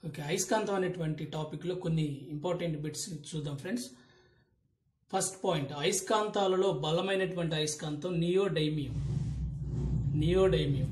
okay అయస్కాంతం అనేటువంటి టాపిక్లో కొన్ని ఇంపార్టెంట్ బిట్స్ చూద్దాం ఫ్రెండ్స్ ఫస్ట్ పాయింట్ అయస్కాంతాలలో బలమైనటువంటి అయస్కాంతం నియోడైమియం నియోడైమియం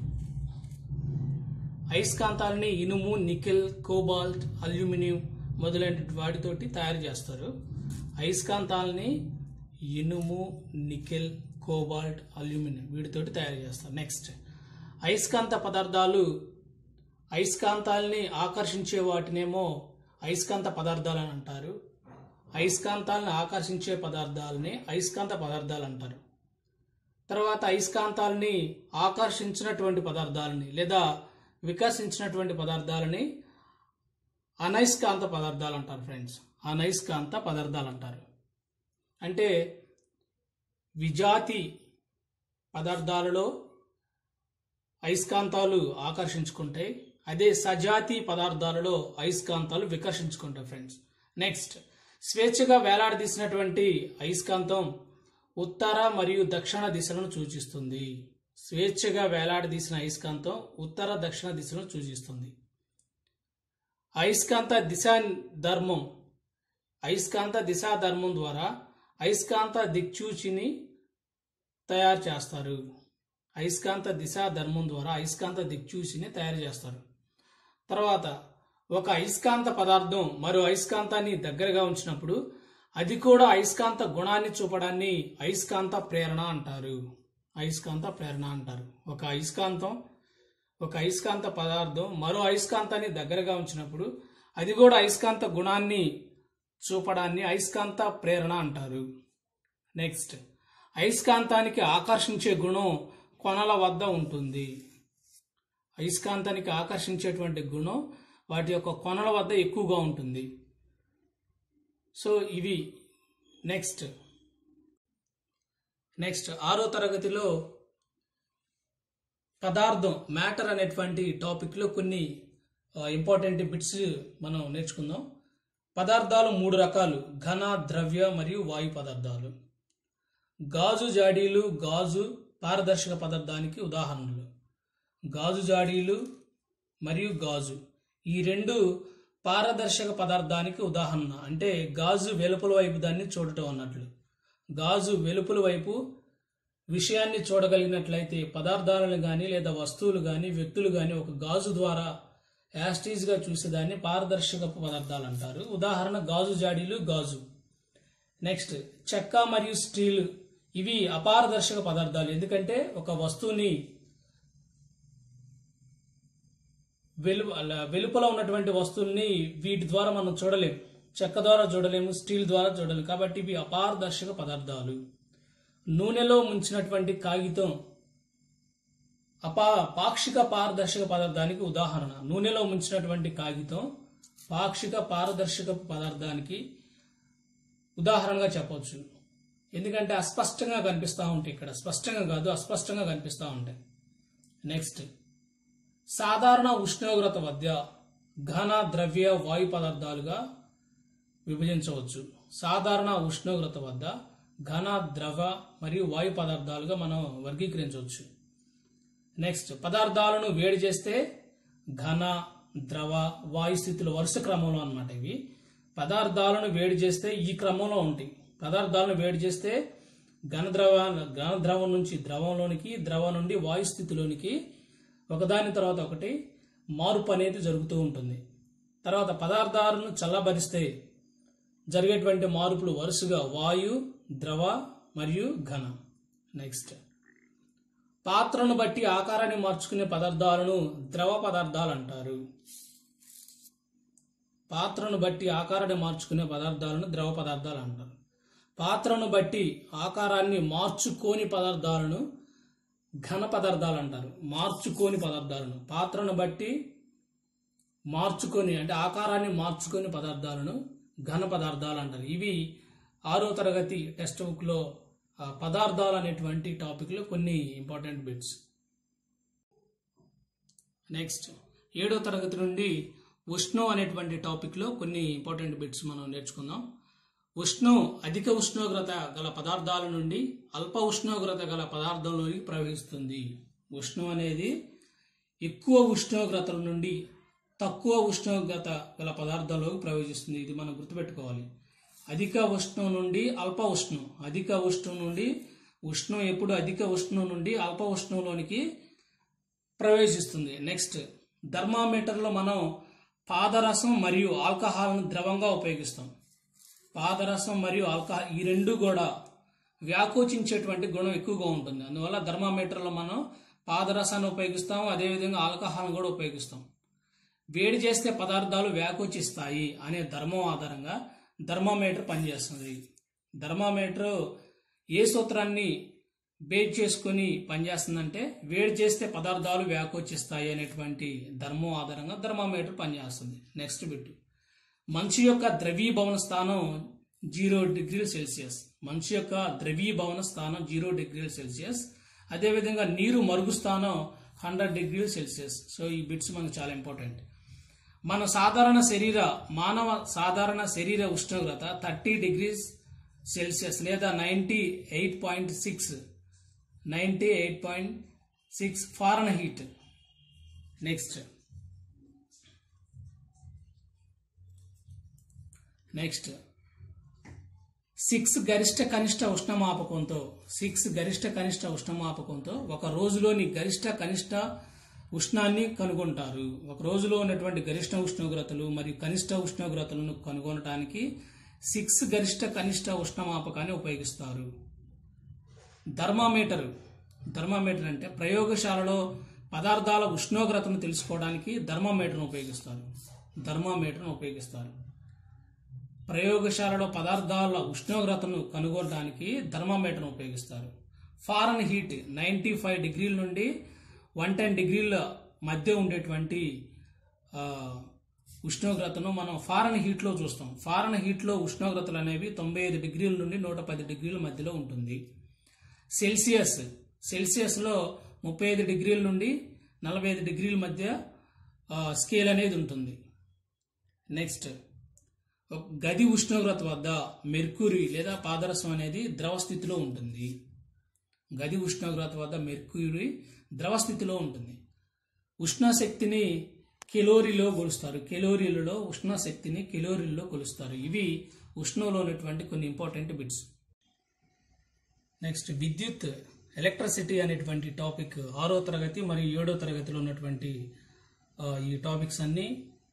అయస్కాంతాలని ఇనుము నికెల్ కోబాల్ట్ అల్యూమినియం మొదలైన వాటితోటి తయారు చేస్తారు అయస్కాంతాలని ఇనుము నికెల్ కోబాల్ట్ అల్యూమినియం వీటితోటి తయారు చేస్తారు నెక్స్ట్ అయస్కాంత పదార్థాలు అయస్కాంతాలని ఆకర్షించే వాటినేమో అయస్కాంత పదార్థాలు అని అంటారు అయస్కాంతాలను ఆకర్షించే పదార్థాలని అయస్కాంత పదార్థాలు అంటారు తర్వాత అయస్కాంతాలని ఆకర్షించినటువంటి పదార్థాలని లేదా వికసించినటువంటి పదార్థాలని అనయస్కాంత పదార్థాలు అంటారు ఫ్రెండ్స్ అనయస్కాంత పదార్థాలు అంటారు అంటే విజాతి పదార్థాలలో అయస్కాంతాలు ఆకర్షించుకుంటాయి అదే సజాతి పదార్థాలలో అయస్కాంతాలు వికర్షించుకుంటాయి ఫ్రెండ్స్ నెక్స్ట్ స్వేచ్ఛగా వేలాడదీసినటువంటి అయస్కాంతం ఉత్తర మరియు దక్షిణ దిశలను సూచిస్తుంది స్వేచ్ఛగా వేలాడదీసిన అయస్కాంతం ఉత్తర దక్షిణ దిశలను సూచిస్తుంది అయస్కాంత దిశా ధర్మం అయస్కాంత దిశా ధర్మం ద్వారా అయస్కాంత దిక్చూచిని తయారు చేస్తారు అయస్కాంత దిశా ధర్మం ద్వారా అయస్కాంత దిక్చూచిని తయారు చేస్తారు తర్వాత ఒక అయస్కాంత పదార్థం మరో అయస్కాంతాన్ని దగ్గరగా ఉంచినప్పుడు అది కూడా అయస్కాంత గుణాన్ని చూపడాన్ని అయస్కాంత ప్రేరణ అంటారు అయస్కాంత ప్రేరణ అంటారు ఒక అయస్కాంతం ఒక అయస్కాంత పదార్థం మరో అయస్కాంతాన్ని దగ్గరగా ఉంచినప్పుడు అది కూడా అయస్కాంత గుణాన్ని చూపడాన్ని అయస్కాంత ప్రేరణ అంటారు నెక్స్ట్ అయస్కాంతానికి ఆకర్షించే గుణం కొనల వద్ద ఉంటుంది అయస్కాంతానికి ఆకర్షించేటువంటి గుణం వాటి యొక్క కొనల వద్ద ఎక్కువగా ఉంటుంది సో ఇవి నెక్స్ట్ నెక్స్ట్ ఆరో తరగతిలో పదార్థం మ్యాటర్ అనేటువంటి టాపిక్లో కొన్ని ఇంపార్టెంట్ బిట్స్ మనం నేర్చుకుందాం పదార్థాలు మూడు రకాలు ఘన ద్రవ్య మరియు వాయు పదార్థాలు గాజు జాడీలు గాజు పారదర్శక పదార్థానికి ఉదాహరణలు గాజు జాడీలు మరియు గాజు ఈ రెండు పారదర్శక పదార్థానికి ఉదాహరణ అంటే గాజు వెలుపల వైపు దాన్ని చూడటం అన్నట్లు గాజు వెలుపల వైపు విషయాన్ని చూడగలిగినట్లయితే పదార్థాలను కానీ లేదా వస్తువులు కానీ వ్యక్తులు కానీ ఒక గాజు ద్వారా యాస్టీజ్గా చూసేదాన్ని పారదర్శక పదార్థాలు అంటారు ఉదాహరణ గాజు జాడీలు గాజు నెక్స్ట్ చెక్క మరియు స్టీల్ ఇవి అపారదర్శక పదార్థాలు ఎందుకంటే ఒక వస్తువుని వెలు అలా వెలుపల ఉన్నటువంటి వస్తువుల్ని వీటి ద్వారా మనం చూడలేము చెక్క ద్వారా చూడలేము స్టీల్ ద్వారా చూడలేము కాబట్టి ఇవి అపారదర్శక పదార్థాలు నూనెలో ముంచినటువంటి కాగితం అపా పాక్షిక పారదర్శక పదార్థానికి ఉదాహరణ నూనెలో ముంచినటువంటి కాగితం పాక్షిక పారదర్శక పదార్థానికి ఉదాహరణగా చెప్పవచ్చు ఎందుకంటే అస్పష్టంగా కనిపిస్తూ ఉంటాయి ఇక్కడ స్పష్టంగా కాదు అస్పష్టంగా కనిపిస్తూ ఉంటాయి నెక్స్ట్ సాధారణ ఉష్ణోగ్రత వద్ద ఘన ద్రవ్య వాయు పదార్థాలుగా విభజించవచ్చు సాధారణ ఉష్ణోగ్రత వద్ద ఘన ద్రవ మరియు వాయు పదార్థాలుగా మనం వర్గీకరించవచ్చు నెక్స్ట్ పదార్థాలను వేడి చేస్తే ఘన ద్రవ వాయు స్థితులు వరుస క్రమంలో అన్నమాట ఇవి పదార్థాలను వేడి చేస్తే ఈ క్రమంలో ఉంటాయి పదార్థాలను వేడి చేస్తే ఘన ద్రవ ఘన ద్రవం నుంచి ద్రవంలోనికి ద్రవం నుండి వాయు స్థితిలోనికి ఒకదాని తర్వాత ఒకటి మార్పు అనేది జరుగుతూ ఉంటుంది తర్వాత పదార్థాలను చల్లబరిస్తే జరిగేటువంటి మార్పులు వరుసగా వాయు ద్రవ మరియు ఘన నెక్స్ట్ పాత్రను బట్టి ఆకారాన్ని మార్చుకునే పదార్థాలను ద్రవ పదార్థాలు అంటారు పాత్రను బట్టి ఆకారాన్ని మార్చుకునే పదార్థాలను ద్రవ పదార్థాలు అంటారు పాత్రను బట్టి ఆకారాన్ని మార్చుకోని పదార్థాలను ఘన పదార్థాలు అంటారు మార్చుకోని పదార్థాలను పాత్రను బట్టి మార్చుకొని అంటే ఆకారాన్ని మార్చుకొని పదార్థాలను ఘన పదార్థాలు అంటారు ఇవి ఆరో తరగతి టెక్స్ట్ బుక్లో పదార్థాలు అనేటువంటి టాపిక్లో కొన్ని ఇంపార్టెంట్ బిట్స్ నెక్స్ట్ ఏడో తరగతి నుండి ఉష్ణం అనేటువంటి టాపిక్లో కొన్ని ఇంపార్టెంట్ బిట్స్ మనం నేర్చుకుందాం ఉష్ణం అధిక ఉష్ణోగ్రత గల పదార్థాల నుండి అల్ప ఉష్ణోగ్రత గల పదార్థంలోకి ప్రవహిస్తుంది ఉష్ణం అనేది ఎక్కువ ఉష్ణోగ్రతల నుండి తక్కువ ఉష్ణోగ్రత గల పదార్థంలోకి ప్రవేశిస్తుంది ఇది మనం గుర్తుపెట్టుకోవాలి అధిక ఉష్ణం నుండి అల్ప ఉష్ణం అధిక ఉష్ణం నుండి ఉష్ణం ఎప్పుడు అధిక ఉష్ణం నుండి అల్ప ఉష్ణంలోనికి ప్రవేశిస్తుంది నెక్స్ట్ థర్మామీటర్లో మనం పాదరసం మరియు ఆల్కహాల్ను ద్రవంగా ఉపయోగిస్తాం పాదరసం మరియు ఆల్కహాల్ ఈ రెండు కూడా వ్యాకోచించేటువంటి గుణం ఎక్కువగా ఉంటుంది అందువల్ల థర్మామీటర్లో మనం పాదరసాన్ని ఉపయోగిస్తాం అదేవిధంగా ఆల్కహాల్ని కూడా ఉపయోగిస్తాం వేడి చేస్తే పదార్థాలు వ్యాకోచిస్తాయి అనే ధర్మం ఆధారంగా థర్మామీటర్ పనిచేస్తుంది థర్మామీటర్ ఏ సూత్రాన్ని బేస్ చేసుకొని పనిచేస్తుందంటే వేడి చేస్తే పదార్థాలు వ్యాకోచిస్తాయి అనేటువంటి ధర్మం ఆధారంగా థర్మామీటర్ పనిచేస్తుంది నెక్స్ట్ బిట్ మనిషి యొక్క ద్రవీభవన స్థానం జీరో డిగ్రీల సెల్సియస్ మనిషి యొక్క ద్రవీభవన స్థానం జీరో డిగ్రీల సెల్సియస్ అదేవిధంగా నీరు మరుగు స్థానం హండ్రెడ్ డిగ్రీల సెల్సియస్ సో ఈ బిట్స్ మనకు చాలా ఇంపార్టెంట్ మన సాధారణ శరీర మానవ సాధారణ శరీర ఉష్ణోగ్రత థర్టీ డిగ్రీస్ సెల్సియస్ లేదా ninety eight point six ninety eight point six Fahrenheit next next six గరిష్ట కనిష్ట ఉష్ణమాపకంతో సిక్స్ గరిష్ట కనిష్ట ఉష్ణమాపకంతో ఒక రోజులోని గరిష్ట కనిష్ట ఉష్ణాన్ని కనుగొంటారు ఒక రోజులో ఉన్నటువంటి గరిష్ట ఉష్ణోగ్రతలు మరియు కనిష్ట ఉష్ణోగ్రతలను కనుగొనటానికి సిక్స్ గరిష్ట కనిష్ట ఉష్ణమాపకాన్ని ఉపయోగిస్తారు థర్మామీటర్ థర్మామీటర్ అంటే ప్రయోగశాలలో పదార్థాల ఉష్ణోగ్రతను తెలుసుకోవడానికి థర్మామీటర్ను ఉపయోగిస్తారు థర్మామీటర్ను ఉపయోగిస్తారు ప్రయోగశాలలో పదార్థాల ఉష్ణోగ్రతను కనుగొనడానికి థర్మామీటర్ను ఉపయోగిస్తారు ఫారెన్ హీట్ నైంటీ ఫైవ్ డిగ్రీల నుండి వన్ టెన్ డిగ్రీల మధ్య ఉండేటువంటి ఆ, ఉష్ణోగ్రతను మనం ఫారెన్ హీట్లో చూస్తాం ఫారెన్ హీట్లో ఉష్ణోగ్రతలు అనేవి తొంభై ఐదు డిగ్రీల నుండి నూట పది డిగ్రీల మధ్యలో ఉంటుంది సెల్సియస్ సెల్సియస్లో ముప్పై ఐదు డిగ్రీల నుండి నలభై ఐదు డిగ్రీల మధ్య ఆ, స్కేల్ అనేది ఉంటుంది నెక్స్ట్ ఒక గది ఉష్ణోగ్రత వద్ద మెర్క్యూరీ లేదా పాదరసం అనేది ద్రవ స్థితిలో ఉంటుంది గది ఉష్ణోగ్రత వద్ద మెర్క్యూరీ ద్రవ స్థితిలో ఉంటుంది ఉష్ణశక్తిని కెలోరీలో కొలుస్తారు కెలోరీలలో ఉష్ణశక్తిని కెలోరీల్లో కొలుస్తారు ఇవి ఉష్ణంలో ఉన్నటువంటి కొన్ని ఇంపార్టెంట్ బిట్స్ నెక్స్ట్ విద్యుత్ ఎలక్ట్రిసిటీ అనేటువంటి టాపిక్ ఆరో తరగతి మరియు ఏడో తరగతిలో ఉన్నటువంటి ఆ, ఈ టాపిక్స్ అన్నీ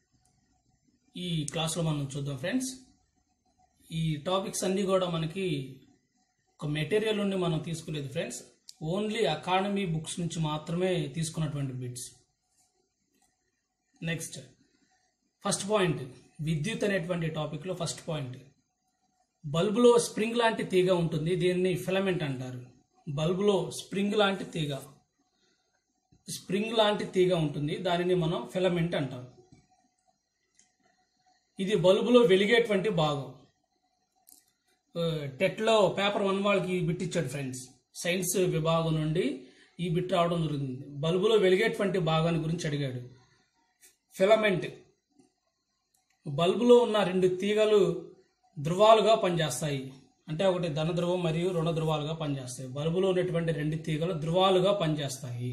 ఈ క్లాస్లో మనం చూద్దాం ఫ్రెండ్స్ ఈ టాపిక్స్ అన్నీ కూడా మనకి ఒక మెటీరియల్ నుండి మనం తీసుకోలేదు ఫ్రెండ్స్ ఓన్లీ అకాడమీ బుక్స్ నుంచి మాత్రమే తీసుకున్నటువంటి బిట్స్ నెక్స్ట్ ఫస్ట్ పాయింట్ విద్యుత్ అనేటువంటి టాపిక్లో ఫస్ట్ పాయింట్ బల్బులో స్ప్రింగ్ లాంటి తీగ ఉంటుంది దీన్ని ఫిలమెంట్ అంటారు బల్బులో స్ప్రింగ్ లాంటి తీగ స్ప్రింగ్ లాంటి తీగ ఉంటుంది దానిని మనం ఫిలమెంట్ అంటాం ఇది బల్బులో వెలిగేటువంటి భాగం ఆ, టెట్లో పేపర్ వన్ వాళ్ళకి ఈ బిట్ ఇచ్చాడు ఫ్రెండ్స్ సైన్స్ విభాగం నుండి ఈ బిట్ రావడం జరుగుతుంది బల్బులో వెలిగేటువంటి భాగాన్ని గురించి అడిగాడు ఫిలమెంట్ బల్బులో ఉన్న రెండు తీగలు ధృవాలుగా పనిచేస్తాయి అంటే ఒకటి ధన ధ్రువం మరియు రుణ ధ్రువాలుగా పనిచేస్తాయి బల్బులో ఉన్నటువంటి రెండు తీగలు ధృవాలుగా పనిచేస్తాయి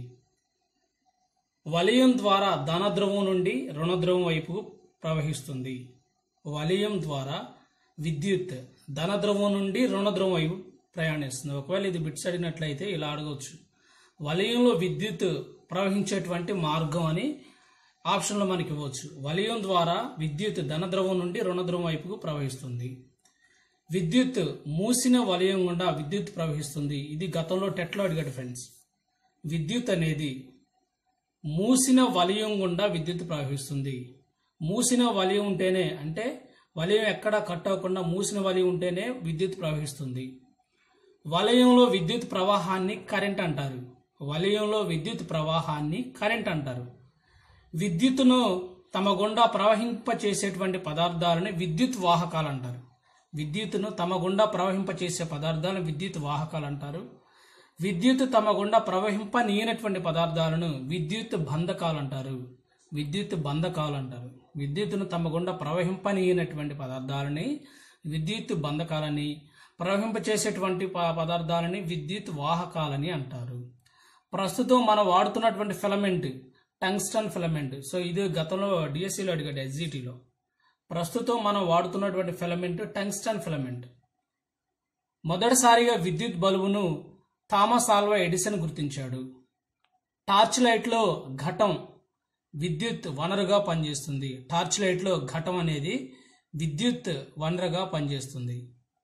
వలయం ద్వారా ధన ధ్రువం నుండి రుణ ధ్రువం వైపు ప్రవహిస్తుంది వలయం ద్వారా విద్యుత్ ధన ధ్రువం నుండి రుణ ధ్రువం వైపు ప్రయాణిస్తుంది ఒకవేళ ఇది బిట్స్ అడిగినట్లయితే ఇలా అడగవచ్చు వలయంలో విద్యుత్ ప్రవహించేటువంటి మార్గం అని ఆప్షన్లో మనకి ఇవ్వచ్చు వలయం ద్వారా విద్యుత్ ధన ధ్రువం నుండి రుణ ధ్రువం వైపుకు ప్రవహిస్తుంది విద్యుత్ మూసిన వలయం గుండా విద్యుత్ ప్రవహిస్తుంది ఇది గతంలో టెట్లో అడిగాడు ఫ్రెండ్స్ విద్యుత్ అనేది మూసిన వలయం గుండా విద్యుత్ ప్రవహిస్తుంది మూసిన వలయం ఉంటేనే అంటే వలయం ఎక్కడా కట్ అవ్వకుండా మూసిన వలయం ఉంటేనే విద్యుత్ ప్రవహిస్తుంది వలయంలో విద్యుత్ ప్రవాహాన్ని కరెంట్ అంటారు వలయంలో విద్యుత్ ప్రవాహాన్ని కరెంట్ అంటారు విద్యుత్తును తమ గుండా ప్రవహింప చేసేటువంటి పదార్థాలని విద్యుత్ వాహకాలు అంటారు విద్యుత్తును తమ గుండా ప్రవహింప చేసే పదార్థాలను విద్యుత్ వాహకాలు అంటారు విద్యుత్ తమ గుండా ప్రవహింపనీయనటువంటి పదార్థాలను విద్యుత్ బంధకాలు అంటారు విద్యుత్ బంధకాలు అంటారు విద్యుత్తును తమ గుండా ప్రవహింపనీయనటువంటి పదార్థాలని విద్యుత్ బంధకాలని ప్రవహింప చేసేటువంటి ప- పదార్థాలని విద్యుత్ వాహకాలని అంటారు ప్రస్తుతం మనం వాడుతున్నటువంటి ఫిలమెంట్ టంగ్స్టన్ ఫిలమెంట్ సో ఇది గతంలో డిఎస్సిలో అడిగాడు ఎస్జిటిలో ప్రస్తుతం మనం వాడుతున్నటువంటి ఫిలమెంట్ టంగ్స్టన్ ఫిలమెంట్ మొదటిసారిగా విద్యుత్ బల్బును థామస్ ఆల్వా ఎడిసన్ గుర్తించాడు టార్చ్ లైట్లో ఘటం విద్యుత్ వనరుగా పనిచేస్తుంది టార్చ్ లైట్లో ఘటం అనేది విద్యుత్ వనరుగా పనిచేస్తుంది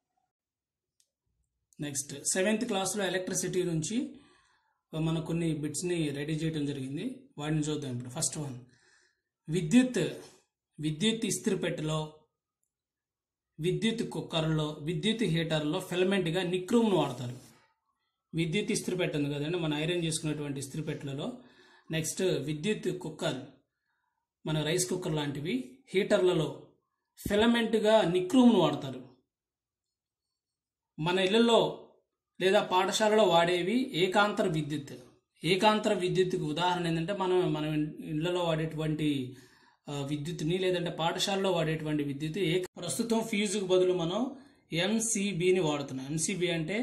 నెక్స్ట్ సెవెంత్ క్లాస్లో ఎలక్ట్రిసిటీ నుంచి మనం కొన్ని బిట్స్ని రెడీ చేయడం జరిగింది వాటిని చూద్దాం ఇప్పుడు ఫస్ట్ వన్ విద్యుత్ విద్యుత్ ఇస్త్రిపెట్టెలో విద్యుత్ కుక్కర్లో విద్యుత్ హీటర్లో ఫిలమెంట్గా నిక్రూమ్ను వాడతారు విద్యుత్ ఇస్త్రిపెట్టె ఉంది కదండి మన ఐరన్ చేసుకున్నటువంటి ఇస్త్రిపెట్టెలలో నెక్స్ట్ విద్యుత్ కుక్కర్ మన రైస్ కుక్కర్ లాంటివి హీటర్లలో ఫిలమెంట్గా నిక్రూమ్ను వాడతారు మన ఇళ్లలో లేదా పాఠశాలలో వాడేవి ఏకాంతర విద్యుత్ ఏకాంతర విద్యుత్కి ఉదాహరణ ఏంటంటే మనం మన ఇళ్లలో వాడేటువంటి ఆ, విద్యుత్ని లేదంటే పాఠశాలలో వాడేటువంటి విద్యుత్ ఏ ప్రస్తుతం ఫీజుకు బదులు మనం ఎంసీబీని వాడుతున్నాం ఎంసీబీ అంటే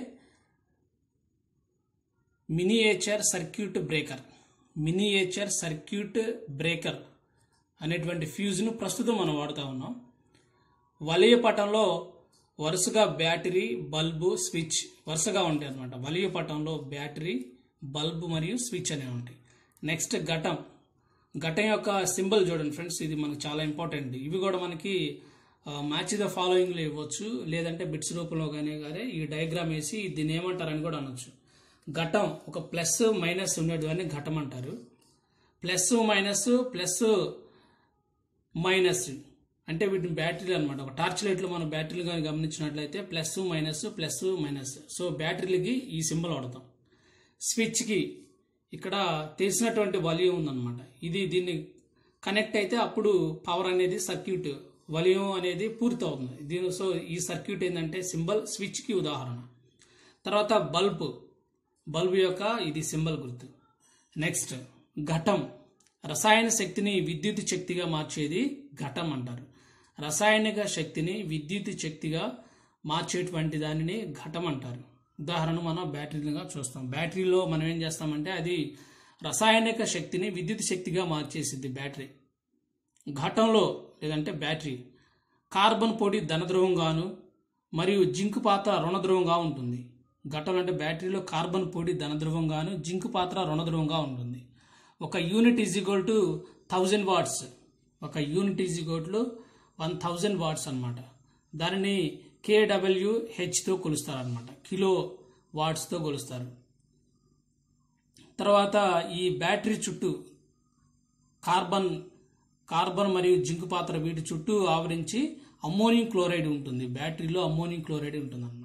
miniature circuit breaker miniature circuit breaker అనేటువంటి ఫ్యూజ్ను ప్రస్తుతం మనం వాడుతూ ఉన్నాం వలయ పటంలో వరుసగా బ్యాటరీ బల్బు స్విచ్ వరుసగా ఉంటాయి అనమాట వలయ పటంలో బ్యాటరీ బల్బు మరియు స్విచ్ అనేవి ఉంటాయి నెక్స్ట్ ఘటం ఘటం యొక్క సింబల్ చూడండి ఫ్రెండ్స్ ఇది మనకు చాలా ఇంపార్టెంట్ ఇవి కూడా మనకి మ్యాచ్ ద ఫాలోయింగ్లో ఇవ్వచ్చు లేదంటే బిట్స్ రూపంలో కానీ కానీ ఈ డయాగ్రామ్ వేసి దీన్ని ఏమంటారని కూడా అనొచ్చు ఘటం ఒక ప్లస్ మైనస్ ఉండేటివన్నీ ఘటం అంటారు ప్లస్ మైనస్ ప్లస్ మైనస్ అంటే వీటిని బ్యాటరీలు అనమాట ఒక టార్చ్ లైట్లో మనం బ్యాటరీలు కానీ గమనించినట్లయితే plus minus plus minus so బ్యాటరీలకి ఈ సింబల్ వాడతాం స్విచ్కి ఇక్కడ తెలిసినటువంటి వలియం ఉందన్నమాట ఇది దీన్ని కనెక్ట్ అయితే అప్పుడు పవర్ అనేది సర్క్యూట్ వలియం అనేది పూర్తి అవుతుంది దీని సో ఈ సర్క్యూట్ ఏంటంటే సింబల్ స్విచ్కి ఉదాహరణ తర్వాత బల్బ్ బల్బ్ యొక్క ఇది సింబల్ గుర్తు నెక్స్ట్ ఘటం రసాయన శక్తిని విద్యుత్ శక్తిగా మార్చేది ఘటం అంటారు రసాయనిక శక్తిని విద్యుత్ శక్తిగా మార్చేటువంటి దానిని ఘటం అంటారు ఉదాహరణ మనం బ్యాటరీలుగా చూస్తాం బ్యాటరీలో మనం ఏం చేస్తామంటే అది రసాయనిక శక్తిని విద్యుత్ శక్తిగా మార్చేసిద్ది బ్యాటరీ ఘటంలో లేదంటే బ్యాటరీ కార్బన్ పొడి ధనధ్రువంగాను మరియు జింక్ పాత్ర రుణధ్రువంగా ఉంటుంది ఘటం అంటే బ్యాటరీలో కార్బన్ పొడి ధనధ్రువంగాను జింక్ పాత్ర రుణధ్రువంగా ఉంటుంది ఒక unit is equal to thousand watts ఒక unit is equal to one thousand watts అనమాట దానిని కేడబ్ల్యూ హెచ్తో కొలుస్తారు అనమాట కిలో వాట్స్తో కొలుస్తారు తర్వాత ఈ బ్యాటరీ చుట్టూ కార్బన్ కార్బన్ మరియు జింక్ పాత్ర వీటి చుట్టూ ఆవరించి అమ్మోనియం క్లోరైడ్ ఉంటుంది బ్యాటరీలో అమ్మోనియం క్లోరైడ్ ఉంటుంది అనమాట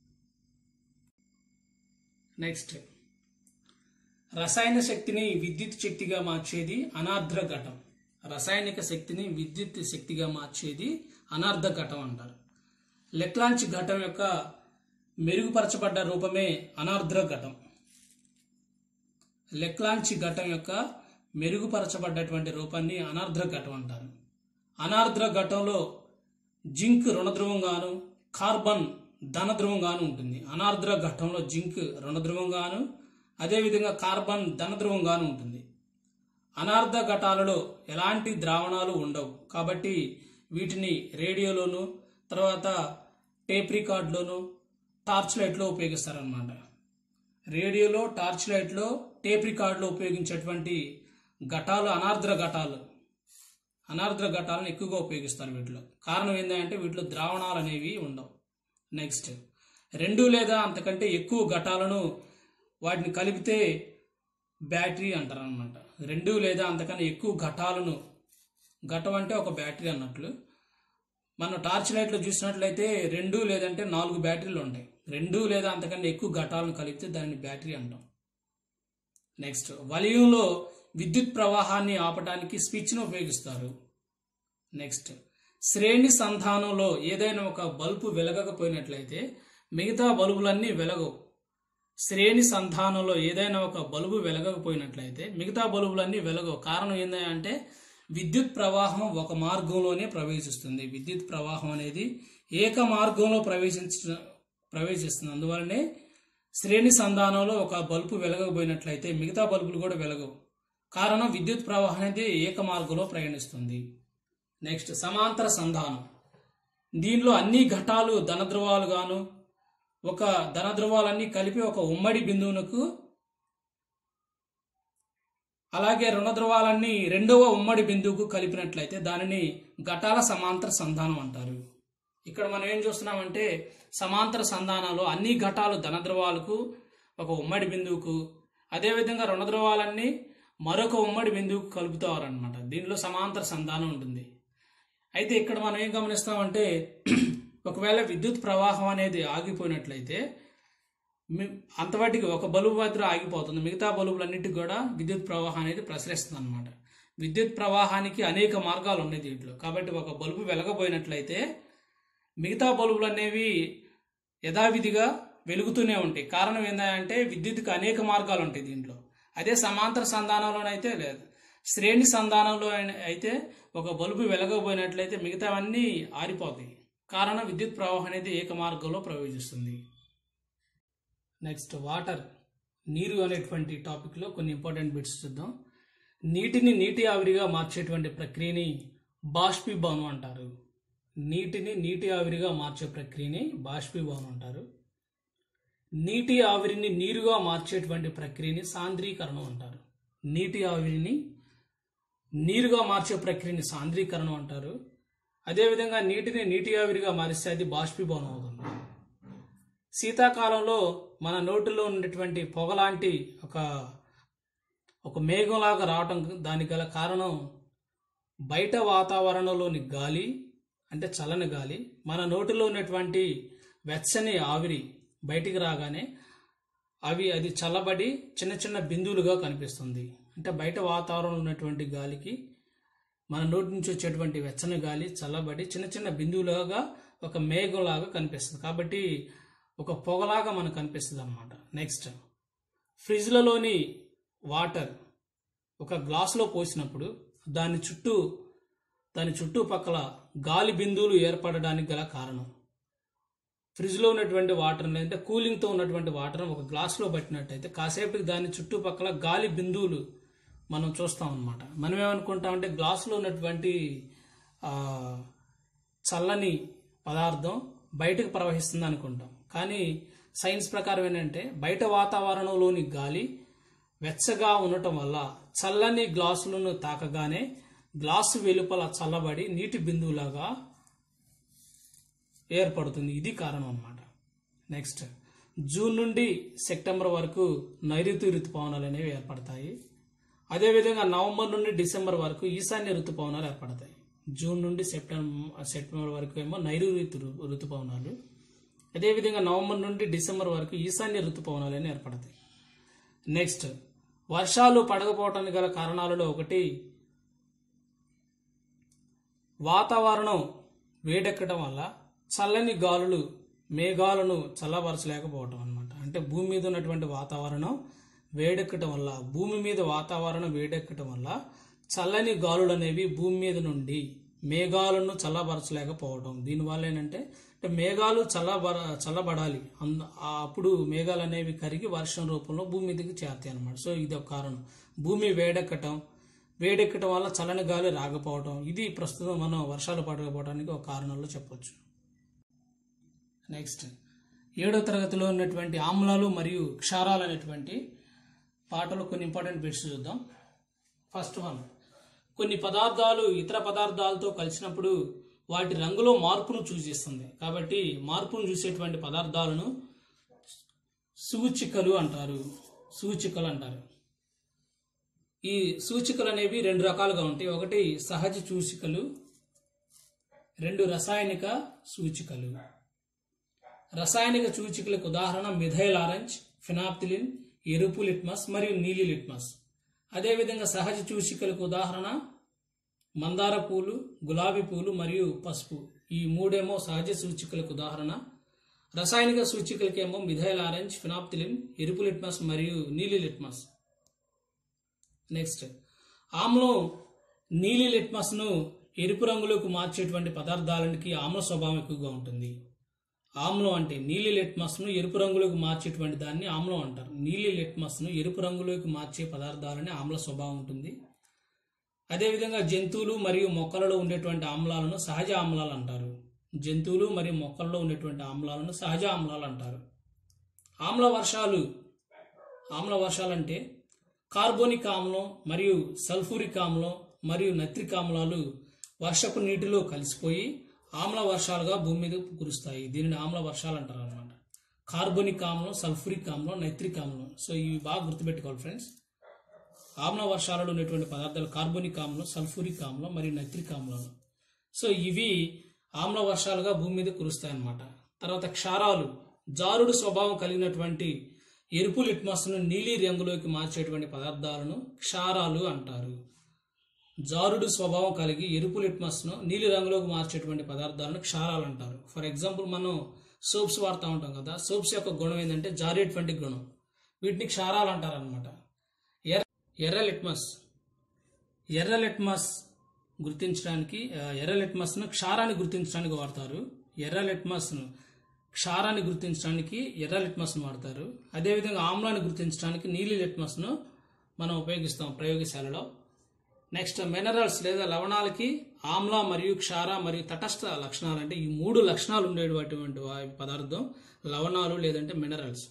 నెక్స్ట్ రసాయన శక్తిని విద్యుత్ శక్తిగా మార్చేది అనార్ద్ర ఘటం రసాయనిక శక్తిని విద్యుత్ శక్తిగా మార్చేది అనార్ధ ఘటం అంటారు లెక్లాంచ్ ఘటం యొక్క మెరుగుపరచబడ్డ రూపమే అనార్ద్ర ఘటం లెక్లాంచ్ ఘటం యొక్క మెరుగుపరచబడ్డటువంటి రూపాన్ని అనార్ద్ర ఘటం అంటారు అనార్ద్ర ఘటంలో జింక్ రుణధ్రువంగాను కార్బన్ ధనధ్రువంగాను ఉంటుంది అనార్ద్ర ఘటంలో జింక్ రుణధ్రువంగాను అదేవిధంగా కార్బన్ ధనధ్రువంగాను ఉంటుంది అనార్ధ ఘటాలలో ఎలాంటి ద్రావణాలు ఉండవు కాబట్టి వీటిని రేడియోలోను తర్వాత టేప్ రికార్డులోను టార్చ్ లైట్లో ఉపయోగిస్తారనమాట రేడియోలో టార్చ్ లైట్లో టేప్ రికార్డులో ఉపయోగించేటువంటి ఘటాలు అనార్ద్ర ఘటాలు అనార్ద్ర ఘటాలను ఎక్కువగా ఉపయోగిస్తారు వీటిలో కారణం ఏంటంటే వీటిలో ద్రావణాలు అనేవి ఉండవు నెక్స్ట్ రెండు లేదా అంతకంటే ఎక్కువ ఘటాలను వాటిని కలిపితే బ్యాటరీ అంటారు అనమాట రెండు లేదా అంతకన్నా ఎక్కువ ఘటాలను ఘటం అంటే ఒక బ్యాటరీ అన్నట్లు మనం టార్చ్ లైట్లో చూసినట్లయితే రెండు లేదంటే నాలుగు బ్యాటరీలు ఉంటాయి రెండు లేదా అంతకన్నా ఎక్కువ ఘటాలను కలిపితే దాన్ని బ్యాటరీ అంటాం నెక్స్ట్ వలయంలో విద్యుత్ ప్రవాహాన్ని ఆపడానికి స్విచ్ను ఉపయోగిస్తారు నెక్స్ట్ శ్రేణి సంధానంలో ఏదైనా ఒక బల్బు వెలగకపోయినట్లయితే మిగతా బల్బులన్నీ వెలగవు శ్రేణి సంధానంలో ఏదైనా ఒక బల్బు వెలగకపోయినట్లయితే మిగతా బల్బులన్నీ వెలగవు కారణం ఏంటంటే విద్యుత్ ప్రవాహం ఒక మార్గంలోనే ప్రవేశిస్తుంది విద్యుత్ ప్రవాహం అనేది ఏక మార్గంలో ప్రవేశించ ప్రవేశిస్తుంది అందువల్లనే శ్రేణి సంధానంలో ఒక బల్బు వెలగకపోయినట్లయితే మిగతా బల్బులు కూడా వెలగవు కారణం విద్యుత్ ప్రవాహం అనేది ఏక మార్గంలో ప్రయాణిస్తుంది నెక్స్ట్ సమాంతర సంధానం దీనిలో అన్ని ఘటాలు ధనధ్రువాలు గాను ఒక ధనధ్రువాలన్నీ కలిపి ఒక ఉమ్మడి బిందువునకు అలాగే రుణ ధ్రువాలన్నీ రెండవ ఉమ్మడి బిందువుకు కలిపినట్లయితే దానిని ఘటాల సమాంతర సంధానం అంటారు ఇక్కడ మనం ఏం చూస్తున్నామంటే సమాంతర సంధానంలో అన్ని ఘటాలు ధనధ్రువాలకు ఒక ఉమ్మడి బిందువుకు అదేవిధంగా రుణ ధ్రువాలన్నీ మరొక ఉమ్మడి బిందువుకు కలుపుతారనమాట దీనిలో సమాంతర సంధానం ఉంటుంది అయితే ఇక్కడ మనం ఏం గమనిస్తామంటే ఒకవేళ విద్యుత్ ప్రవాహం అనేది ఆగిపోయినట్లయితే మి- అంతవాటికి ఒక బల్బు మాత్రం ఆగిపోతుంది మిగతా బల్బులన్నిటికి కూడా విద్యుత్ ప్రవాహం అనేది ప్రసరిస్తుంది అనమాట విద్యుత్ ప్రవాహానికి అనేక మార్గాలు ఉన్నాయి దీంట్లో కాబట్టి ఒక బల్బు వెలగపోయినట్లయితే మిగతా బల్బులు అనేవి యథావిధిగా వెలుగుతూనే ఉంటాయి కారణం ఏంటంటే విద్యుత్కి అనేక మార్గాలు ఉంటాయి దీంట్లో అదే సమాంతర సంధానంలోనైతే లేదు శ్రేణి సంధానంలో అయిన- అయితే ఒక బల్బు వెలగబోయినట్లయితే మిగతావన్నీ ఆరిపోతాయి కారణం విద్యుత్ ప్రవాహం అనేది ఏక మార్గంలో ప్రవేశిస్తుంది నెక్స్ట్ వాటర్ నీరు అనేటువంటి టాపిక్లో కొన్ని ఇంపార్టెంట్ బిట్స్ చూద్దాం నీటిని నీటి ఆవిరిగా మార్చేటువంటి ప్రక్రియని బాష్పీభవనం అంటారు నీటిని నీటి ఆవిరిగా మార్చే ప్రక్రియని బాష్పీభవనం అంటారు నీటి ఆవిరిని నీరుగా మార్చేటువంటి ప్రక్రియని సాంద్రీకరణం అంటారు నీటి ఆవిరిని నీరుగా మార్చే ప్రక్రియని సాంద్రీకరణం అంటారు అదేవిధంగా నీటిని నీటి ఆవిరిగా మారిస్తే అది బాష్పీభవనం అవుతుంది శీతాకాలంలో మన నోటిలో ఉన్నటువంటి పొగలాంటి ఒక ఒక మేఘంలాగా రావటం దానికి గల కారణం బయట వాతావరణంలోని గాలి అంటే చల్లని గాలి మన నోటిలో ఉన్నటువంటి వెచ్చని ఆవిరి బయటికి రాగానే అవి అది చల్లబడి చిన్న చిన్న బిందువులుగా కనిపిస్తుంది అంటే బయట వాతావరణంలో ఉన్నటువంటి గాలికి మన నోటి నుంచి వచ్చేటువంటి వెచ్చని గాలి చల్లబడి చిన్న చిన్న బిందువులుగా ఒక మేఘంలాగా కనిపిస్తుంది కాబట్టి ఒక పొగలాగా మనకు కనిపిస్తుంది అనమాట నెక్స్ట్ ఫ్రిడ్జ్లలోని వాటర్ ఒక గ్లాసులో పోసినప్పుడు దాని చుట్టూ దాని చుట్టుపక్కల గాలి బిందువులు ఏర్పడడానికి గల కారణం ఫ్రిడ్జ్లో ఉన్నటువంటి వాటర్ అంటే కూలింగ్తో ఉన్నటువంటి వాటర్ ఒక గ్లాసులో పట్టినట్టయితే కాసేపటికి దాని చుట్టుపక్కల గాలి బిందువులు మనం చూస్తాం అనమాట మనం ఏమనుకుంటామంటే గ్లాసులో ఉన్నటువంటి ఆ, చల్లని పదార్థం బయటకు ప్రవహిస్తుంది అనుకుంటాం కానీ సైన్స్ ప్రకారం ఏంటంటే బయట వాతావరణంలోని గాలి వెచ్చగా ఉండటం వల్ల చల్లని గ్లాసులను తాకగానే గ్లాసు వెలుపల చల్లబడి నీటి బిందువులాగా ఏర్పడుతుంది ఇది కారణం అన్నమాట నెక్స్ట్ జూన్ నుండి సెప్టెంబర్ వరకు నైరుతి ఋతుపవనాలు అనేవి ఏర్పడతాయి అదేవిధంగా నవంబర్ నుండి డిసెంబర్ వరకు ఈశాన్య ఋతుపవనాలు ఏర్పడతాయి జూన్ నుండి సెప్టెంబర్ సెప్టెంబర్ వరకు ఏమో నైరుతి ఋతు ఋతుపవనాలు అదేవిధంగా నవంబర్ నుండి డిసెంబర్ వరకు ఈశాన్య ఋతుపవనాలు అనేవి ఏర్పడతాయి నెక్స్ట్ వర్షాలు పడకపోవటానికి గల కారణాలలో ఒకటి వాతావరణం వేడెక్కడం వల్ల చల్లని గాలులు మేఘాలను చల్లబరచలేకపోవటం అన్నమాట అంటే భూమి మీద ఉన్నటువంటి వాతావరణం వేడెక్కటం వల్ల భూమి మీద వాతావరణం వేడెక్కటం వల్ల చల్లని గాలులు అనేవి భూమి మీద నుండి మేఘాలను చల్లబరచలేకపోవడం దీనివల్ల ఏంటంటే అంటే మేఘాలు చల్లబర చల్లబడాలి అంద- ఆ అప్పుడు మేఘాలు అనేవి కరిగి వర్షం రూపంలో భూమి మీదకి చేరుతాయి అన్నమాట సో ఇది ఒక కారణం భూమి వేడెక్కటం వేడెక్కటం వల్ల చల్లని గాలి రాకపోవడం ఇది ప్రస్తుతం మనం వర్షాలు పడకపోవడానికి ఒక కారణంలో చెప్పొచ్చు నెక్స్ట్ ఏడో తరగతిలో ఉన్నటువంటి ఆమ్లాలు మరియు క్షారాలు అనేటువంటి పాటలో కొన్ని ఇంపార్టెంట్ బిట్స్ చూద్దాం ఫస్ట్ వన్ కొన్ని పదార్థాలు ఇతర పదార్థాలతో కలిసినప్పుడు వాటి రంగులో మార్పును సూచిస్తుంది కాబట్టి మార్పును చూసేటువంటి పదార్థాలను సూచికలు అంటారు సూచికలు అంటారు ఈ సూచికలు అనేవి రెండు రకాలుగా ఉంటాయి ఒకటి సహజ సూచికలు రెండు రసాయనిక సూచికలు రసాయనిక సూచికలకు ఉదాహరణ మిథైల్ ఆరెంజ్ ఫినాప్తిలిన్ ఎరుపు లిట్మస్ మరియు నీలి లిట్మస్ అదేవిధంగా సహజ సూచికలకు ఉదాహరణ మందార పూలు గులాబీ పూలు మరియు పసుపు ఈ మూడేమో సహజ సూచికలకు ఉదాహరణ రసాయనిక సూచికలకేమో మిథైల్ ఆరెంజ్ ఫినాప్తిలిన్ ఎరుపు లిట్మస్ మరియు నీలి లిట్మస్ నెక్స్ట్ ఆమ్లం నీలి లిట్మస్ను ఎరుపు రంగులోకి మార్చేటువంటి పదార్థాలకి ఆమ్ల స్వభావం ఎక్కువగా ఉంటుంది ఆమ్లం అంటే నీలి లిట్మస్ను ఎరుపు రంగులోకి మార్చేటువంటి దాన్ని ఆమ్లం అంటారు నీలి లిట్మస్ను ఎరుపు రంగులోకి మార్చే పదార్థాలని ఆమ్ల స్వభావం ఉంటుంది అదేవిధంగా జంతువులు మరియు మొక్కలలో ఉండేటువంటి ఆమ్లాలను సహజ ఆమ్లాలు అంటారు జంతువులు మరియు మొక్కల్లో ఉండేటువంటి ఆమ్లాలను సహజ ఆమ్లాలు అంటారు ఆమ్ల వర్షాలు ఆమ్ల వర్షాలు అంటే కార్బోనిక్ ఆమ్లం మరియు సల్ఫూరిక్ ఆమ్లం మరియు నత్రిక్ ఆమ్లాలు వర్షపు నీటిలో కలిసిపోయి ఆమ్ల వర్షాలుగా భూమి మీద కురుస్తాయి దీనిని ఆమ్ల వర్షాలు అంటారు అనమాట కార్బోనిక్ ఆమ్లం సల్ఫూరిక్ ఆమ్లం నైత్రిక్ ఆమ్లం సో ఇవి బాగా గుర్తుపెట్టుకోవాలి ఫ్రెండ్స్ ఆమ్ల వర్షాలలో ఉన్నటువంటి పదార్థాలు కార్బోనిక్ ఆమ్లం సల్ఫూరిక్ ఆమ్లం మరియు నైత్రిక్ ఆమ్లాలు సో ఇవి ఆమ్ల వర్షాలుగా భూమి మీద కురుస్తాయి అన్నమాట తర్వాత క్షారాలు జారుడు స్వభావం కలిగినటువంటి ఎరుపు లిట్మస్ను నీలి రంగులోకి మార్చేటువంటి పదార్థాలను క్షారాలు అంటారు జారుడు స్వభావం కలిగి ఎరుపు లిట్మస్ను నీలి రంగులోకి మార్చేటువంటి పదార్థాలను క్షారాలు అంటారు ఫర్ ఎగ్జాంపుల్ మనం సోప్స్ వాడుతూ ఉంటాం కదా సోప్స్ యొక్క గుణం ఏంటంటే జారేటువంటి గుణం వీటిని క్షారాలు అంటారు అనమాట ఎర్ర ఎర్ర లిట్మస్ ఎర్ర లిట్మస్ గుర్తించడానికి ఆ, ఎర్ర లిట్మస్ను క్షారాన్ని గుర్తించడానికి వాడతారు ఎర్ర లిట్మస్ను క్షారాన్ని గుర్తించడానికి ఎర్ర లిట్మస్ను వాడతారు అదేవిధంగా ఆమ్లాన్ని గుర్తించడానికి నీలి లిట్మస్ను మనం ఉపయోగిస్తాం ప్రయోగశాలలో నెక్స్ట్ మినరల్స్ లేదా లవణాలకి ఆమ్ల మరియు క్షార మరియు తటస్థ లక్షణాలు అంటే ఈ మూడు లక్షణాలు ఉండేటువంటి వా- పదార్థం లవణాలు లేదంటే minerals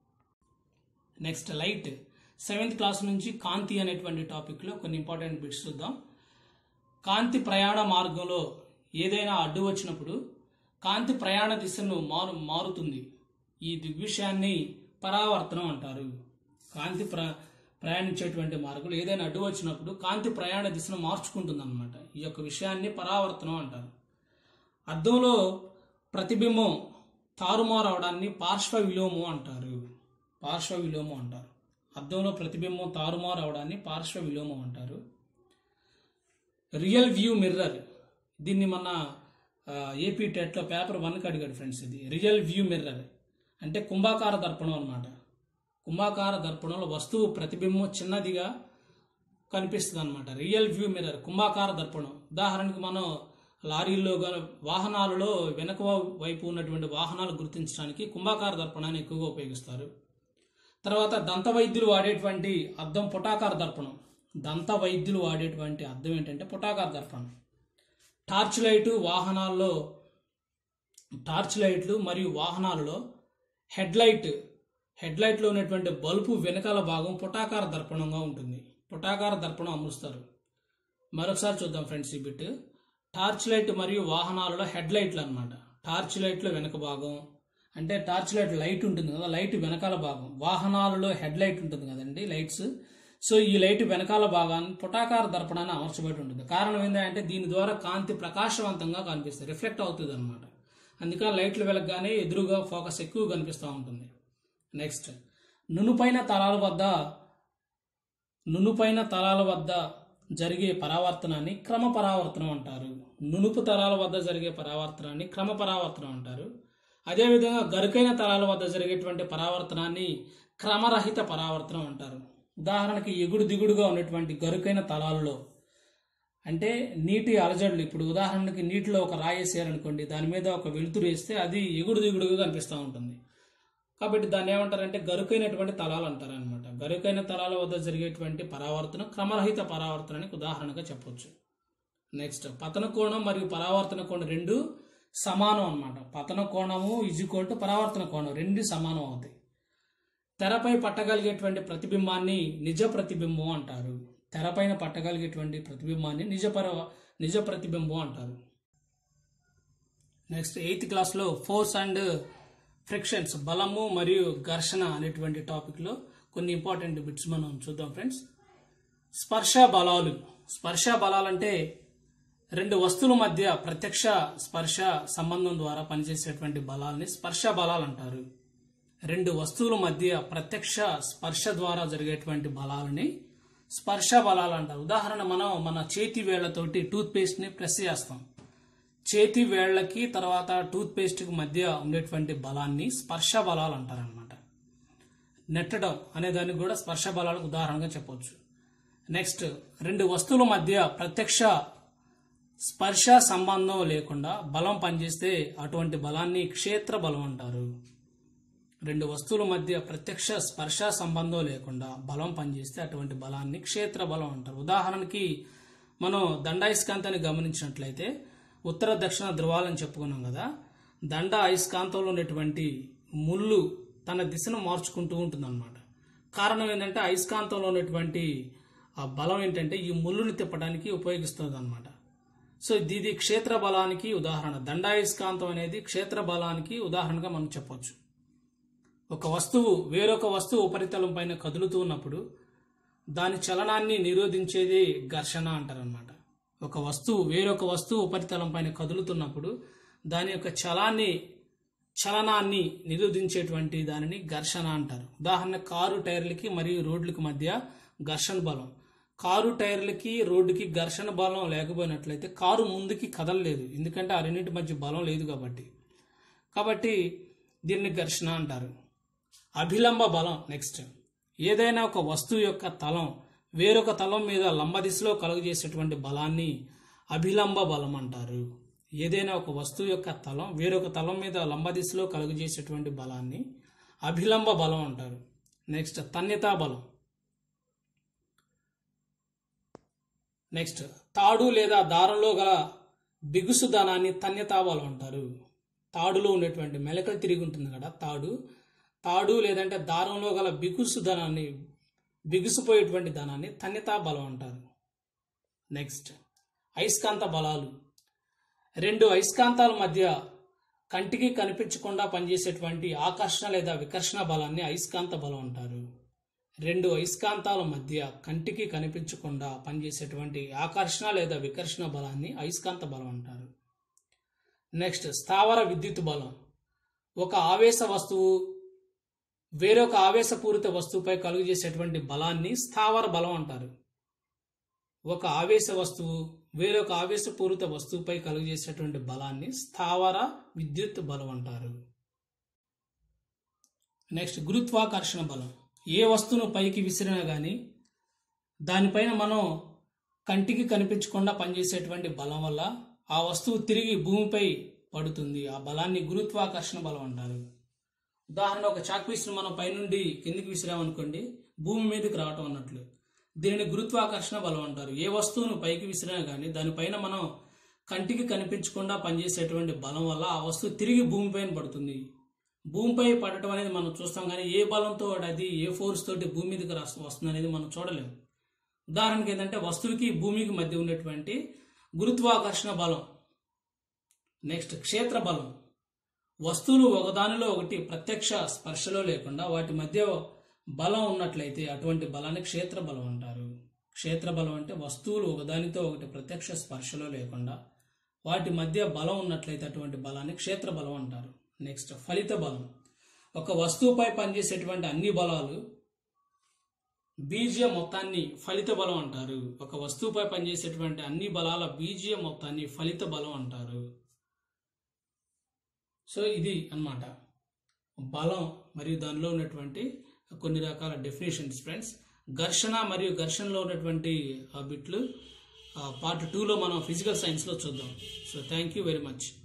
next light seventh class నుంచి కాంతి అనేటువంటి టాపిక్లో కొన్ని ఇంపార్టెంట్ బిట్స్ చూద్దాం కాంతి ప్రయాణ మార్గంలో ఏదైనా అడ్డు వచ్చినప్పుడు కాంతి ప్రయాణ దిశను మారు మారుతుంది ఈ దృగ్విషయాన్ని పరావర్తనం అంటారు కాంతి ప్ర ప్రయాణించేటువంటి మార్గంలో ఏదైనా అడ్డు వచ్చినప్పుడు కాంతి ప్రయాణ దిశను మార్చుకుంటుంది అనమాట ఈ యొక్క విషయాన్ని పరావర్తనం అంటారు అద్దంలో ప్రతిబింబం తారుమారు అవడాన్ని పార్శ్వ విలోమం అంటారు పార్శ్వ విలోమం అంటారు అద్దంలో ప్రతిబింబం తారుమారు అవడాన్ని పార్శ్వ విలోమం అంటారు రియల్ వ్యూ మిర్రర్ దీన్ని మన ఆ, ఏపీ టెట్లో పేపర్ వన్కి అడిగాడు ఫ్రెండ్స్ ఇది రియల్ వ్యూ మిర్రర్ అంటే కుంభాకార దర్పణం అన్నమాట కుంభాకార దర్పణంలో వస్తువు ప్రతిబింబం చిన్నదిగా కనిపిస్తుంది అనమాట రియల్ వ్యూ మిర్రర్ కుంభాకార దర్పణం ఉదాహరణకి మనం లారీల్లో గాని వాహనాలలో వెనక వైపు ఉన్నటువంటి వాహనాలు గుర్తించడానికి కుంభాకార దర్పణాన్ని ఎక్కువగా ఉపయోగిస్తారు తర్వాత దంత వైద్యులు వాడేటువంటి అద్దం పుటాకార దర్పణం దంత వైద్యులు వాడేటువంటి అద్దం ఏంటంటే పుటాకార దర్పణం టార్చ్ లైటు వాహనాల్లో టార్చ్ లైట్లు మరియు వాహనాలలో హెడ్ లైట్ హెడ్ లైట్లో ఉన్నటువంటి బల్బు వెనకాల భాగం పుటాకార దర్పణంగా ఉంటుంది పుటాకార దర్పణం అమరుస్తారు మరొకసారి చూద్దాం ఫ్రెండ్స్ ఈ బిట్ టార్చ్ లైట్ మరియు వాహనాలలో హెడ్ లైట్లు అనమాట టార్చ్ లైట్లో వెనక భాగం అంటే టార్చ్ లైట్ లైట్ ఉంటుంది కదా లైట్ వెనకాల భాగం వాహనాలలో హెడ్ లైట్ ఉంటుంది కదండి లైట్స్ సో ఈ లైట్ వెనకాల భాగాన్ని పుటాకార దర్పణాన్ని అమర్చబడి ఉంటుంది కారణం ఏంటంటే దీని ద్వారా కాంతి ప్రకాశవంతంగా కనిపిస్తుంది రిఫ్లెక్ట్ అవుతుంది అనమాట అందుకని లైట్లు వెలగగానే ఎదురుగా ఫోకస్ ఎక్కువ కనిపిస్తూ ఉంటుంది నెక్స్ట్ నునుపైన తలాల వద్ద నునుపైన తలాల వద్ద జరిగే పరావర్తనాన్ని క్రమ పరావర్తనం అంటారు నునుపు తలాల వద్ద జరిగే పరావర్తనాన్ని క్రమ పరావర్తనం అంటారు అదేవిధంగా గరుకైన తలాల వద్ద జరిగేటువంటి పరావర్తనాన్ని క్రమరహిత పరావర్తనం అంటారు ఉదాహరణకి ఎగుడు దిగుడుగా ఉన్నటువంటి గరుకైన తలాలలో అంటే నీటి అలజడులు ఇప్పుడు ఉదాహరణకి నీటిలో ఒక రాయి వేసారనుకోండి దాని మీద ఒక వెలుతురు వేస్తే అది ఎగుడు దిగుడుగా కనిపిస్తూ ఉంటుంది కాబట్టి దాన్ని ఏమంటారంటే గరుకైనటువంటి తలాలు అంటారు అనమాట గరుకైన తలాల వద్ద జరిగేటువంటి పరావర్తనం క్రమరహిత పరావర్తనానికి ఉదాహరణగా చెప్పొచ్చు నెక్స్ట్ పతన కోణం మరియు పరావర్తన కోణం రెండు సమానం అన్నమాట పతన కోణము ఇజుకోల్టు పరావర్తన కోణం రెండు సమానం అవుతాయి తెరపై పట్టగలిగేటువంటి ప్రతిబింబాన్ని నిజ ప్రతిబింబం అంటారు తెరపైన పట్టగలిగేటువంటి ప్రతిబింబాన్ని నిజ పర నిజ ప్రతిబింబం అంటారు నెక్స్ట్ ఎయిత్ క్లాస్లో ఫోర్స్ అండ్ ఫ్రిక్షన్స్ బలము మరియు ఘర్షణ అనేటువంటి టాపిక్లో కొన్ని ఇంపార్టెంట్ బిట్స్ మనం చూద్దాం ఫ్రెండ్స్ స్పర్శ బలాలు స్పర్శ బలాలంటే రెండు వస్తువుల మధ్య ప్రత్యక్ష స్పర్శ సంబంధం ద్వారా పనిచేసేటువంటి బలాల్ని స్పర్శ బలాలు అంటారు రెండు వస్తువుల మధ్య ప్రత్యక్ష స్పర్శ ద్వారా జరిగేటువంటి బలాలని స్పర్శ బలాలు అంటారు ఉదాహరణ మనం మన చేతి వేళ్లతోటి టూత్ పేస్ట్ ని ప్రెస్ చేస్తాం చేతి వేళ్లకి తర్వాత టూత్ పేస్ట్ కి మధ్య ఉండేటువంటి బలాన్ని స్పర్శ బలాలు అంటారు అనమాట నెట్టడం అనే దానికి కూడా స్పర్శ బలాలకు ఉదాహరణగా చెప్పవచ్చు నెక్స్ట్ రెండు వస్తువుల మధ్య ప్రత్యక్ష స్పర్శ సంబంధం లేకుండా బలం పనిచేస్తే అటువంటి బలాన్ని క్షేత్ర బలం అంటారు రెండు వస్తువుల మధ్య ప్రత్యక్ష స్పర్శ సంబంధం లేకుండా బలం పనిచేస్తే అటువంటి బలాన్ని క్షేత్ర బలం అంటారు ఉదాహరణకి మనం దండాయస్కాంతాన్ని గమనించినట్లయితే ఉత్తర దక్షిణ ధ్రువాలని చెప్పుకున్నాం కదా దండ అయస్కాంతంలో ఉన్నటువంటి ముళ్ళు తన దిశను మార్చుకుంటూ ఉంటుందన్నమాట కారణం ఏంటంటే అయస్కాంతంలో ఉన్నటువంటి ఆ బలం ఏంటంటే ఈ ముళ్ళుని తిప్పడానికి ఉపయోగిస్తుంది అనమాట సో ఇది క్షేత్ర బలానికి ఉదాహరణ దండాయస్కాంతం అనేది క్షేత్ర బలానికి ఉదాహరణగా మనం చెప్పొచ్చు ఒక వస్తువు వేరొక వస్తువు ఉపరితలం పైన కదులుతూ ఉన్నప్పుడు దాని చలనాన్ని నిరోధించేది ఘర్షణ అంటారనమాట ఒక వస్తువు వేరొక వస్తువు ఉపరితలం పైన కదులుతున్నప్పుడు దాని యొక్క చలాన్ని చలనాన్ని నిరోధించేటువంటి దానిని ఘర్షణ అంటారు ఉదాహరణ కారు టైర్లకి మరియు రోడ్లకి మధ్య ఘర్షణ బలం కారు టైర్లకి రోడ్డుకి ఘర్షణ బలం లేకపోయినట్లయితే కారు ముందుకి కదలలేదు ఎందుకంటే ఆ రెండింటి మధ్య బలం లేదు కాబట్టి కాబట్టి దీన్ని ఘర్షణ అంటారు అభిలంబ బలం నెక్స్ట్ ఏదైనా ఒక వస్తువు యొక్క తలం వేరొక తలం మీద లంబ దిశలో కలుగజేసేటువంటి బలాన్ని అభిలంబ బలం అంటారు ఏదైనా ఒక వస్తువు యొక్క తలం వేరొక తలం మీద లంబ దిశలో కలుగజేసేటువంటి బలాన్ని అభిలంబ బలం అంటారు నెక్స్ట్ తన్యతా బలం నెక్స్ట్ తాడు లేదా దారంలో గల బిగుసుదనాన్ని తన్యతా బలం అంటారు తాడులో ఉన్నటువంటి మెలకలు తిరిగి ఉంటుంది కదా తాడు తాడు లేదంటే దారంలో గల బిగుసు ధనాన్ని బిగుసిపోయేటువంటి ధనాన్ని తన్యతా బలం అంటారు నెక్స్ట్ అయస్కాంత బలాలు రెండు అయస్కాంతాల మధ్య కంటికి కనిపించకుండా పనిచేసేటువంటి ఆకర్షణ లేదా వికర్షణ బలాన్ని అయస్కాంత బలం అంటారు రెండు అయస్కాంతాల మధ్య కంటికి కనిపించకుండా పనిచేసేటువంటి ఆకర్షణ లేదా వికర్షణ బలాన్ని అయస్కాంత బలం అంటారు నెక్స్ట్ స్థావర విద్యుత్ బలం ఒక ఆవేశ వస్తువు వేరొక ఆవేశపూరిత వస్తువుపై కలుగజేసేటువంటి బలాన్ని స్థావర బలం అంటారు ఒక ఆవేశ వస్తువు వేరొక ఆవేశపూరిత వస్తువుపై కలుగజేసేటువంటి బలాన్ని స్థావర విద్యుత్ బలం అంటారు నెక్స్ట్ గురుత్వాకర్షణ బలం ఏ వస్తువును పైకి విసిరినా కానీ దానిపైన మనం కంటికి కనిపించకుండా పనిచేసేటువంటి బలం వల్ల ఆ వస్తువు తిరిగి భూమిపై పడుతుంది ఆ బలాన్ని గురుత్వాకర్షణ బలం అంటారు ఉదాహరణ ఒక చాక్ పీస్ను మనం పైనుండి కిందికి విసిరామనుకోండి భూమి మీదకి రావటం అన్నట్లు దీనిని గురుత్వాకర్షణ బలం అంటారు ఏ వస్తువును పైకి విసిరినా కానీ దానిపైన మనం కంటికి కనిపించకుండా పనిచేసేటువంటి బలం వల్ల ఆ వస్తువు తిరిగి భూమిపైన పడుతుంది భూమిపై పడటం అనేది మనం చూస్తాం కానీ ఏ బలంతో అది ఏ ఫోర్స్ తోటి భూమి మీదకి రాస్- వస్తుంది అనేది మనం చూడలేము ఉదాహరణకి ఏంటంటే వస్తువుకి భూమికి మధ్య ఉన్నటువంటి గురుత్వాకర్షణ బలం నెక్స్ట్ క్షేత్ర బలం వస్తువులు ఒకదానిలో ఒకటి ప్రత్యక్ష స్పర్శలో లేకుండా వాటి మధ్య బలం ఉన్నట్లయితే అటువంటి బలాన్ని క్షేత్ర బలం అంటారు క్షేత్ర బలం అంటే వస్తువులు ఒకదానితో ఒకటి ప్రత్యక్ష స్పర్శలో లేకుండా వాటి మధ్య బలం ఉన్నట్లయితే అటువంటి బలాన్ని క్షేత్ర బలం అంటారు నెక్స్ట్ ఫలిత బలం ఒక వస్తువుపై పనిచేసేటువంటి అన్ని బలాలు బీజీయ మొత్తాన్ని ఫలిత బలం అంటారు ఒక వస్తువుపై పనిచేసేటువంటి అన్ని బలాల బీజీయ మొత్తాన్ని ఫలిత బలం అంటారు సో ఇది అన్నమాట బలం మరియు దానిలో ఉన్నటువంటి కొన్ని రకాల డెఫినేషన్స్ ఫ్రెండ్స్ ఘర్షణ మరియు ఘర్షణలో ఉన్నటువంటి ఆ బిట్లు పార్ట్ టూలో మనం ఫిజికల్ సైన్స్లో చూద్దాం so thank you very much